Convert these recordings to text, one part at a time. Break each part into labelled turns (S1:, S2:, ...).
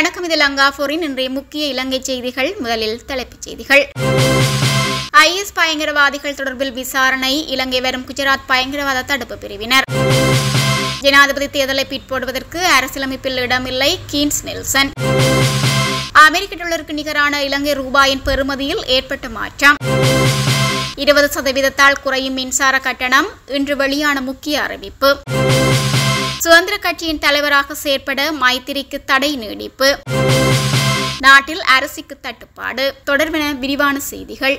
S1: வணக்கம் இது லங்காபோரின் இன்றைய முக்கிய இலங்கை செய்திகள் முதலில் தலைப்புச் செய்திகள் ஐஎஸ் பயங்கரவாதிகள் தொடர்பில் விசாரணை இலங்கை வரும் குஜராத் பயங்கரவாத தடுப்பு பிரிவினர் ஜனாதிபதி தேர்தலை பிற்போடுவதற்கு அரசியலமைப்பில் இடமில்லை கீன்ஸ் நெல்சன் அமெரிக்க டாலருக்கு நிகரான இலங்கை ரூபாயின் பெறுமதியில் ஏற்பட்ட மாற்றம் இருபது சதவீதத்தால் குறையும் மின்சார கட்டணம் இன்று வெளியான முக்கிய அறிவிப்பு சுதந்திர கட்சியின் தலைவராக செயற்பட மைத்திரிக்கு தடை நீடிப்பு நாட்டில் அரிசிக்கு தட்டுப்பாடு தொடர்பென விரிவான செய்திகள்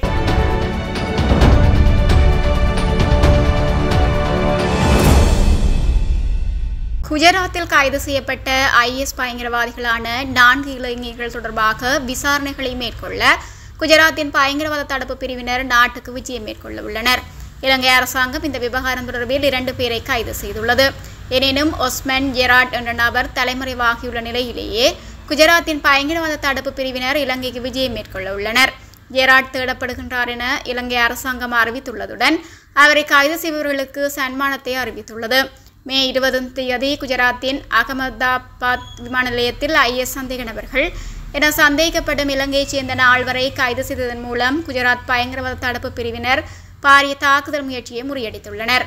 S1: குஜராத்தில் கைது செய்யப்பட்ட ஐஎஸ் பயங்கரவாதிகளான நான்கு இளைஞர்கள் தொடர்பாக விசாரணைகளை மேற்கொள்ள குஜராத்தின் பயங்கரவாத தடுப்பு பிரிவினர் நாட்டுக்கு விஜயம் மேற்கொள்ள உள்ளனர் இலங்கை அரசாங்கம் இந்த விவகாரம் தொடர்பில் இரண்டு பேரை கைது செய்துள்ளது எனினும் ஒஸ்மன் ஜெராட் என்ற நபர் தலைமறைவாகியுள்ள நிலையிலேயே குஜராத்தின் பயங்கரவாத தடுப்பு பிரிவினர் இலங்கைக்கு விஜயம் மேற்கொள்ள உள்ளனர் ஜெராட் தேடப்படுகின்றார் என இலங்கை அரசாங்கம் அறிவித்துள்ளதுடன் அவரை கைது செய்பவர்களுக்கு சன்மானத்தை அறிவித்துள்ளது மே இருபதாம் தேதி குஜராத்தின் அகமதாபாத் விமான நிலையத்தில் ஐஎஸ் சந்தேக நபர்கள் என சந்தேகிக்கப்படும் இலங்கையைச் சேர்ந்த நால்வரை கைது செய்ததன் மூலம் குஜராத் பயங்கரவாத தடுப்பு பிரிவினர் பாரிய தாக்குதல் முயற்சியை முறியடித்துள்ளனர்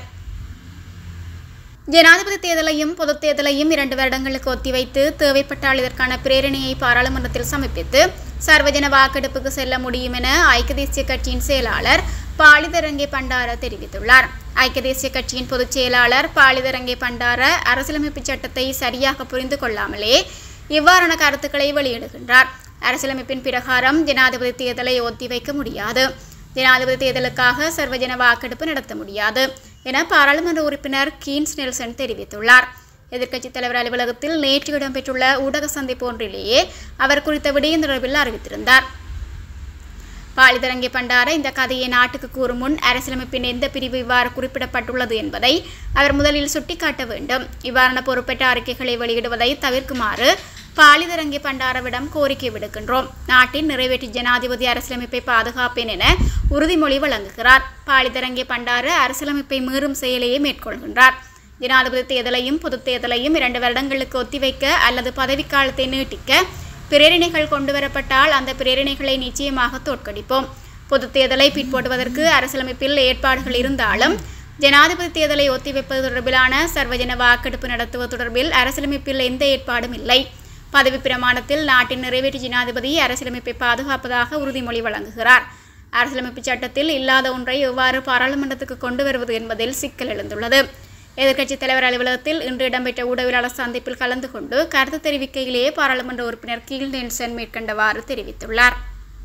S1: ஜனாதிபதி தேர்தலையும் பொதுத் தேர்தலையும் இரண்டு வருடங்களுக்கு ஒத்திவைத்து தேவைப்பட்டால் இதற்கான பிரேரணையை பாராளுமன்றத்தில் சமர்ப்பித்து சர்வஜன வாக்கெடுப்புக்கு செல்ல முடியும் என ஐக்கிய தேசிய கட்சியின் செயலாளர் பாலிதரங்கே பண்டார தெரிவித்துள்ளார் ஐக்கிய தேசிய கட்சியின் பொதுச் செயலாளர் பாலிதரங்கே பண்டார அரசியலமைப்பு சட்டத்தை சரியாக புரிந்து கொள்ளாமலே இவ்வாறான கருத்துக்களை வெளியிடுகின்றார் அரசியலமைப்பின் பிரகாரம் ஜனாதிபதி தேர்தலை ஒத்திவைக்க முடியாது ஜனாதிபதி தேர்தலுக்காக சர்வஜன வாக்கெடுப்பு நடத்த முடியாது என பாராளுமன்ற உறுப்பினர் கீன்ஸ் நெல்சன் தெரிவித்துள்ளார் எதிர்க்கட்சித் தலைவர் அலுவலகத்தில் நேற்று இடம்பெற்றுள்ள ஊடக சந்திப்பு ஒன்றிலேயே அவர் குறித்த விடயம் தொடர்பில் அறிவித்திருந்தார் பாலிதரங்கி பண்டார இந்த கதையை நாட்டுக்கு கூறும் முன் அரசியலமைப்பின் எந்த பிரிவு இவ்வாறு குறிப்பிடப்பட்டுள்ளது என்பதை அவர் முதலில் சுட்டிக்காட்ட வேண்டும் இவ்வாறான பொறுப்பேற்ற அறிக்கைகளை வெளியிடுவதை தவிர்க்குமாறு பாலிதரங்கி பண்டாரவிடம் கோரிக்கை விடுக்கின்றோம் நாட்டின் நிறைவேற்று ஜனாதிபதி அரசியலமைப்பை பாதுகாப்பேன் என உறுதிமொழி வழங்குகிறார் பாலிதரங்கி பண்டார அரசியலமைப்பை மீறும் செயலையே மேற்கொள்கின்றார் ஜனாதிபதி தேர்தலையும் பொதுத் தேர்தலையும் இரண்டு வருடங்களுக்கு ஒத்திவைக்க அல்லது பதவிக்காலத்தை நீட்டிக்க பிரேரணைகள் கொண்டுவரப்பட்டால் அந்த பிரேரணைகளை நிச்சயமாக தோற்கடிப்போம் பொதுத் தேர்தலை பிற்போடுவதற்கு அரசியலமைப்பில் ஏற்பாடுகள் இருந்தாலும் ஜனாதிபதி தேர்தலை ஒத்திவைப்பது தொடர்பிலான சர்வஜன வாக்கெடுப்பு நடத்துவது தொடர்பில் அரசியலமைப்பில் எந்த ஏற்பாடும் இல்லை பதவி பிரமாணத்தில் நாட்டின் நிறைவேற்று ஜனாதிபதி அரசியலமைப்பை பாதுகாப்பதாக உறுதிமொழி வழங்குகிறார் அரசியலமைப்பு சட்டத்தில் இல்லாத ஒன்றை எவ்வாறு பாராளுமன்றத்துக்கு கொண்டு வருவது என்பதில் சிக்கல் எழுந்துள்ளது எதிர்க்கட்சித் தலைவர் அலுவலகத்தில் இன்று இடம்பெற்ற ஊடகவியலாளர் சந்திப்பில் கலந்து கொண்டு கருத்து தெரிவிக்கையிலேயே பாராளுமன்ற உறுப்பினர் கீல் நெல்சன் மேற்கண்டவாறு தெரிவித்துள்ளார்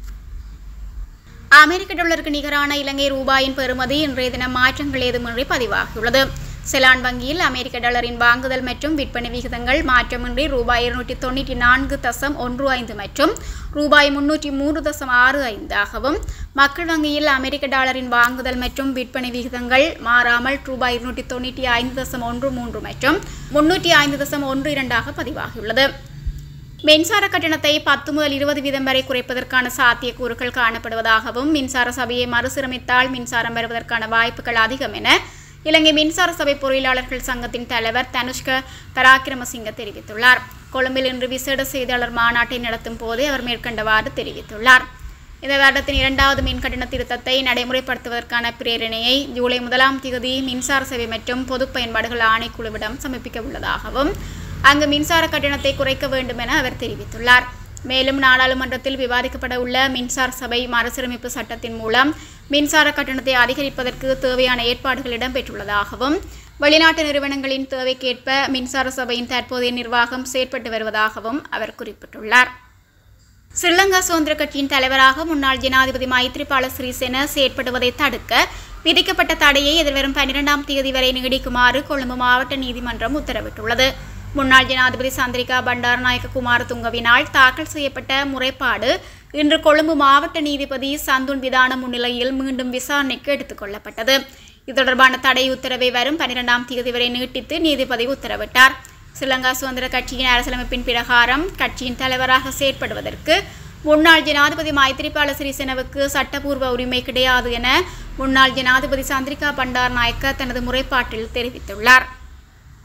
S1: அமெரிக்க டாலருக்கு நிகரான இலங்கை ரூபாயின் பெறுமதி இன்றைய தினம் மாற்றங்கள் ஏதுமின்றி பதிவாகியுள்ளது செலான் வங்கியில் அமெரிக்க டாலரின் வாங்குதல் மற்றும் விற்பனை விகிதங்கள் மாற்றமின்றி ரூபாய் இருநூற்றி தொண்ணூற்றி நான்கு தசம் ஒன்று ஐந்து மற்றும் ரூபாய் முன்னூற்றி மூன்று தசம் ஆறு ஐந்தாகவும் மக்கள் வங்கியில் அமெரிக்க டாலரின் வாங்குதல் மற்றும் விற்பனை விகிதங்கள் மாறாமல் ரூபாய் இருநூற்றி தொண்ணூற்றி ஐந்து தசம் ஒன்று மூன்று மற்றும் முன்னூற்றி ஐந்து தசம் ஒன்று இரண்டாக பதிவாகியுள்ளது மின்சார கட்டணத்தை பத்து முதல் இருபது வீதம் வரை குறைப்பதற்கான சாத்தியக்கூறுகள் காணப்படுவதாகவும் மின்சார சபையை மறுசீரமைத்தால் மின்சாரம் பெறுவதற்கான வாய்ப்புகள் அதிகம் என இலங்கை மின்சார சபை பொறியாளர்கள் சங்கத்தின் தலைவர் தனுஷ்க பராக்கிரமசிங்க தெரிவித்துள்ளார் கொழும்பில் இன்று விசேட செய்தியாளர் மாநாட்டை நடத்தும் போதே அவர் மேற்கண்டவாறு தெரிவித்துள்ளார் இந்த வருடத்தின் இரண்டாவது மின் கட்டண திருத்தத்தை நடைமுறைப்படுத்துவதற்கான பிரேரணையை ஜூலை முதலாம் தேதி மின்சார சேவை மற்றும் பொது பயன்பாடுகள் ஆணைக்குழுவிடம் சமர்ப்பிக்க உள்ளதாகவும் அங்கு மின்சார கட்டணத்தை குறைக்க வேண்டும் என அவர் தெரிவித்துள்ளார் மேலும் நாடாளுமன்றத்தில் விவாதிக்கப்பட உள்ள மின்சார சபை மறுசீரமைப்பு சட்டத்தின் மூலம் மின்சார கட்டணத்தை அதிகரிப்பதற்கு தேவையான ஏற்பாடுகள் இடம்பெற்றுள்ளதாகவும் வெளிநாட்டு நிறுவனங்களின் தேவைக்கேற்ப மின்சார சபையின் தற்போதைய நிர்வாகம் செயற்பட்டு வருவதாகவும் அவர் குறிப்பிட்டுள்ளார் ஸ்ரீலங்கா சுதந்திர கட்சியின் தலைவராக முன்னாள் ஜனாதிபதி மைத்ரிபால சிறிசேன செயற்படுவதை தடுக்க விதிக்கப்பட்ட தடையை எதிர்வரும் பன்னிரெண்டாம் தேதி வரை நீடிக்குமாறு கொழும்பு மாவட்ட நீதிமன்றம் உத்தரவிட்டுள்ளது முன்னாள் ஜனாதிபதி சந்திரிகா பண்டாரநாயக்க குமாரதுங்கவினால் தாக்கல் செய்யப்பட்ட முறைப்பாடு இன்று கொழும்பு மாவட்ட நீதிபதி சந்துன் விதான முன்னிலையில் மீண்டும் விசாரணைக்கு எடுத்துக் கொள்ளப்பட்டது இது தொடர்பான தடை உத்தரவை வரும் பன்னிரெண்டாம் தேதி வரை நீட்டித்து நீதிபதி உத்தரவிட்டார் ஸ்ரீலங்கா சுதந்திர கட்சியின் அரசியலமைப்பின் பிரகாரம் கட்சியின் தலைவராக செயற்படுவதற்கு முன்னாள் ஜனாதிபதி மைத்திரிபால சிறிசேனவுக்கு சட்டப்பூர்வ உரிமை கிடையாது என முன்னாள் ஜனாதிபதி சந்திரிகா பண்டார் நாயக்க தனது முறைப்பாட்டில் தெரிவித்துள்ளார்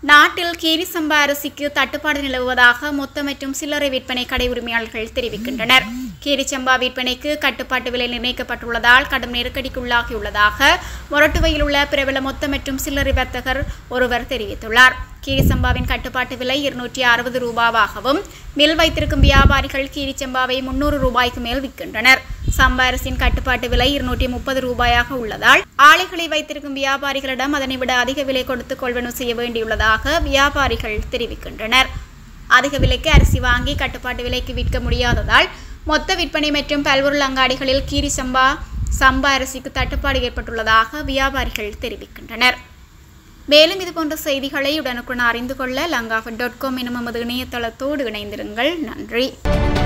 S1: நாட்டில் கீரி சம்பா அரிசிக்கு தட்டுப்பாடு நிலவுவதாக மொத்த மற்றும் சில்லறை விற்பனை கடை உரிமையாளர்கள் தெரிவிக்கின்றனர் கீரி சம்பா விற்பனைக்கு கட்டுப்பாட்டு விலை நிர்ணயிக்கப்பட்டுள்ளதால் கடும் நெருக்கடிக்குள்ளாகியுள்ளதாக மொரட்டுவையில் உள்ள பிரபல மொத்த மற்றும் சில்லறை வர்த்தகர் ஒருவர் தெரிவித்துள்ளார் கீரி சம்பாவின் கட்டுப்பாட்டு விலை இருநூற்றி அறுபது ரூபாவாகவும் மில் வைத்திருக்கும் வியாபாரிகள் கீரி சம்பாவை முன்னூறு ரூபாய்க்கு மேல் விற்கின்றனர் சம்பா அரிசியின் கட்டுப்பாட்டு விலை இருநூற்றி முப்பது ரூபாயாக உள்ளதால் ஆலைகளை வைத்திருக்கும் வியாபாரிகளிடம் அதனை விட அதிக விலை கொடுத்து கொள்வனவு செய்ய வேண்டியுள்ளதாக வியாபாரிகள் தெரிவிக்கின்றனர் அதிக விலைக்கு அரிசி வாங்கி கட்டுப்பாட்டு விலைக்கு விற்க முடியாததால் மொத்த விற்பனை மற்றும் பல்பொருள் அங்காடிகளில் கீரி சம்பா சம்பா அரிசிக்கு தட்டுப்பாடு ஏற்பட்டுள்ளதாக வியாபாரிகள் தெரிவிக்கின்றனர் மேலும் இதுபோன்ற செய்திகளை உடனுக்குடன் அறிந்து கொள்ள லங்காஃபட் டாட் காம் எனும் நமது இணையதளத்தோடு இணைந்திருங்கள் நன்றி